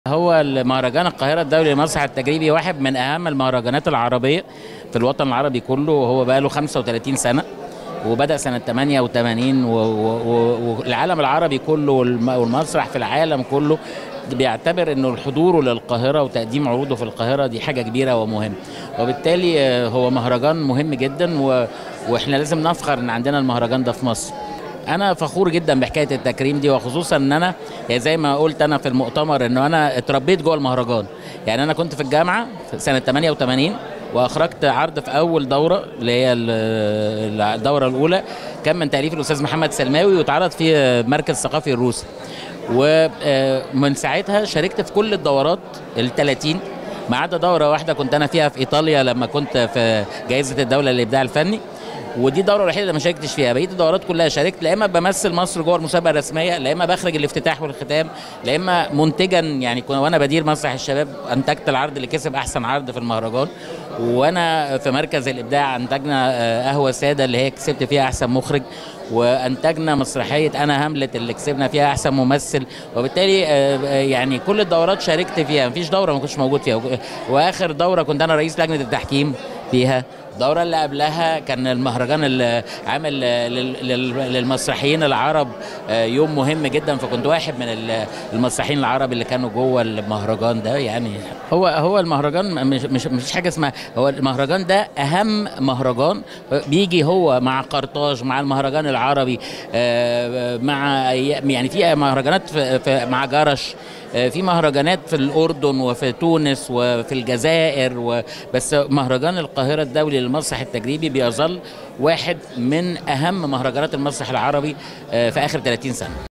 هو المهرجان القاهرة الدولي للمسرح التجريبي واحد من أهم المهرجانات العربية في الوطن العربي كله وهو بقى له 35 سنة وبدأ سنة 88 و- و- والعالم العربي كله والم- والمسرح في العالم كله بيعتبر انه حضوره للقاهره وتقديم عروضه في القاهره دي حاجه كبيره ومهمه وبالتالي آه، هو مهرجان مهم جدا و... واحنا لازم نفخر ان عندنا المهرجان ده في مصر انا فخور جدا بحكايه التكريم دي وخصوصا ان انا يعني زي ما قلت انا في المؤتمر انه انا اتربيت جوه المهرجان يعني انا كنت في الجامعه في سنه 88 واخرجت عرض في اول دوره اللي هي ال- الدوره الاولى كان من تاليف الاستاذ محمد سلماوي واتعرض في المركز الثقافي الروسي ومن ساعتها شاركت في كل الدورات ال 30 ما عدا دوره واحده كنت انا فيها في ايطاليا لما كنت في جائزه الدوله للابداع الفني ودي الدوره الوحيده اللي ما شاركتش فيها بقيه الدورات كلها شاركت لا اما بمثل مصر جوه المسابقه الرسميه لا اما بخرج الافتتاح والختام لا اما منتجا يعني كنا وانا بدير مسرح الشباب انتجت العرض اللي كسب احسن عرض في المهرجان وانا في مركز الابداع انتجنا آه، قهوه ساده اللي هي كسبت فيها احسن مخرج وانتجنا مسرحيه انا هاملت اللي كسبنا فيها احسن ممثل وبالتالي آه، آه، يعني كل الدورات شاركت فيها مفيش دوره ما كنتش موجود فيها واخر دوره كنت انا رئيس لجنه التحكيم فيها الدورة اللي قبلها كان المهرجان اللي عامل لل- لل- للمسرحيين العرب آه، يوم مهم جدا فكنت واحد من ال- المسرحيين العرب اللي كانوا جوه المهرجان ده يعني هو هو المهرجان مش مش مش حاجه اسمها هو المهرجان ده اهم مهرجان بيجي هو مع قرطاج مع المهرجان العربي آه، مع يعني في مهرجانات في في- مع جرش آه، في مهرجانات في الأردن وفي تونس وفي الجزائر و... بس مهرجان القاهرة الدولي للمسرح التجريبي بيظل واحد من أهم مهرجانات المسرح العربي آه، في آخر 30 سنة